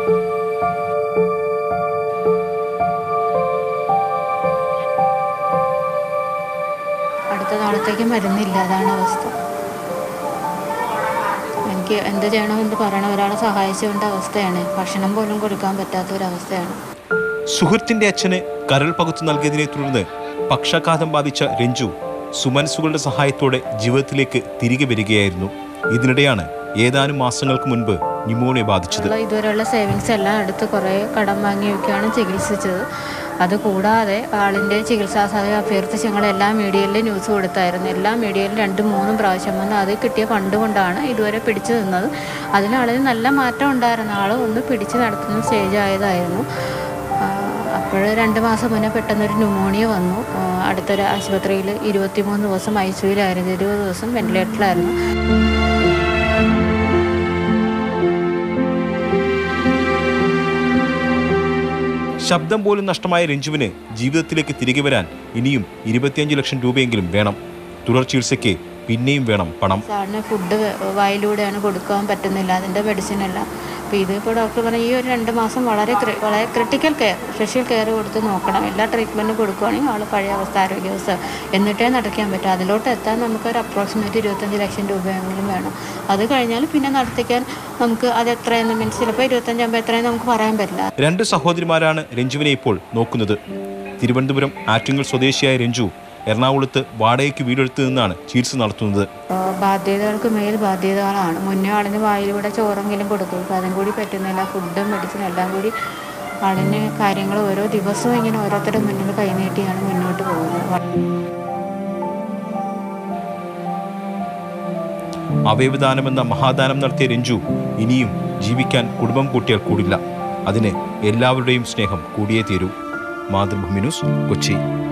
അടുത്ത നാളത്തേക്ക് മരുന്നില്ല അതാണ് അവസ്ഥ എനിക്ക് എന്ത് ചെയ്യണമെന്ന് പറയണം ഒരാളെ സഹായിച്ചുകൊണ്ട് അവസ്ഥയാണ് ഭക്ഷണം പോലും കൊടുക്കാൻ പറ്റാത്ത ഒരവസ്ഥയാണ് സുഹൃത്തിന്റെ അച്ഛന് കരൾ പകുത്തു നൽകിയതിനെ തുടർന്ന് പക്ഷാഘാതം ബാധിച്ച രഞ്ജു സുമനസുകളുടെ സഹായത്തോടെ ജീവിതത്തിലേക്ക് തിരികെ വരികയായിരുന്നു ഇതിനിടെയാണ് ഏതാനും മാസങ്ങൾക്ക് മുൻപ് ന്യൂമോണിയ ബാധിച്ചത് ഉള്ള ഇതുവരെയുള്ള സേവിങ്സ് എല്ലാം എടുത്ത് കുറേ കടം വാങ്ങിയൊക്കെയാണ് ചികിത്സിച്ചത് അതുകൂടാതെ ആളിൻ്റെ ചികിത്സാ സഹായം അഭ്യർത്ഥിച്ച് ഞങ്ങൾ എല്ലാ മീഡിയയിലും ന്യൂസ് കൊടുത്തായിരുന്നു എല്ലാ മീഡിയയിലും രണ്ടും മൂന്നും പ്രാവശ്യം വന്ന് അത് കിട്ടിയ ഫണ്ട് കൊണ്ടാണ് ഇതുവരെ പിടിച്ചു നിന്നത് അതിനാളിന് നല്ല മാറ്റം ഉണ്ടായിരുന്നു ആൾ ഒന്ന് പിടിച്ച് നടത്തുന്ന സ്റ്റേജ് ആയതായിരുന്നു അപ്പോൾ രണ്ട് മാസം മുന്നേ പെട്ടെന്നൊരു ന്യൂമോണിയ വന്നു ആ, അടുത്തൊരു ആശുപത്രിയിൽ ഇരുപത്തിമൂന്ന് ദിവസം ഐ സിയുലായിരുന്നു ഇരുപത് ദിവസം വെന്റിലേറ്ററിലായിരുന്നു ശബ്ദം പോലും നഷ്ടമായ രഞ്ജുവിന് ജീവിതത്തിലേക്ക് തിരികെ വരാൻ ഇനിയും ഇരുപത്തിയഞ്ച് ലക്ഷം രൂപയെങ്കിലും വേണം തുടർ ചികിത്സയ്ക്ക് പിന്നെയും വേണം പണം സാറിന് ഫുഡ് വായിലൂടെയാണ് കൊടുക്കാൻ പറ്റുന്നില്ല അതിൻ്റെ മെഡിസിൻ എല്ലാം അപ്പോൾ ഇതിപ്പോൾ ഡോക്ടർ പറഞ്ഞ ഈ ഒരു രണ്ട് മാസം വളരെ ക്രി- വളരെ ക്രിട്ടിക്കൽ കെയർ സ്പെഷ്യൽ കെയർ കൊടുത്ത് നോക്കണം എല്ലാ ട്രീറ്റ്മെൻറ്റും കൊടുക്കുകയാണെങ്കിൽ ആൾ പഴയ അവസ്ഥ ആരോഗ്യാവസ്ഥ എന്നിട്ടേ നടക്കാൻ പറ്റും അതിലോട്ട് എത്താൻ നമുക്ക് ഒരു അപ്രോക്സിമേറ്റ് ഇരുപത്തഞ്ച് ലക്ഷം രൂപയെങ്കിലും വേണം അത് കഴിഞ്ഞാൽ പിന്നെ നടത്തിക്കാൻ നമുക്ക് അത് എത്രയെന്ന് മീൻസ് ചിലപ്പോൾ ഇരുപത്തഞ്ചാകുമ്പോൾ എത്രയെന്ന് നമുക്ക് പറയാൻ പറ്റില്ല രണ്ട് സഹോദരിമാരാണ് രഞ്ജുവിനെ ഇപ്പോൾ നോക്കുന്നത് തിരുവനന്തപുരം ആറ്റിങ്ങൽ സ്വദേശിയായ രഞ്ജു എറണാകുളത്ത് വാടകയ്ക്ക് വീടെടുത്ത് നിന്നാണ് ചികിത്സ നടത്തുന്നത് അപ്പോൾ ബാധ്യതകൾക്ക് മേൽ ബാധ്യതകളാണ് മുന്നേ ആളിന് വായിലൂടെ ചോറെങ്കിലും കൊടുക്കും ഇപ്പോൾ അതും കൂടി പറ്റുന്നില്ല ഫുഡും മെഡിസിനും എല്ലാം കൂടി ആളിന് കാര്യങ്ങൾ ഓരോ ദിവസവും ഇങ്ങനെ ഓരോരുത്തരുടെ മുന്നിൽ കൈനീട്ടിയാണ് മുന്നോട്ട് പോകുന്നത് അവയവദാനമെന്ന മഹാദാനം നടത്തിയ രഞ്ജു ഇനിയും ജീവിക്കാൻ കുടുംബം കൂട്ടിയാൽ കൂടില്ല അതിന് എല്ലാവരുടെയും സ്നേഹം കൂടിയേ തീരൂ മാതൃഭൂമി ന്യൂസ് കൊച്ചി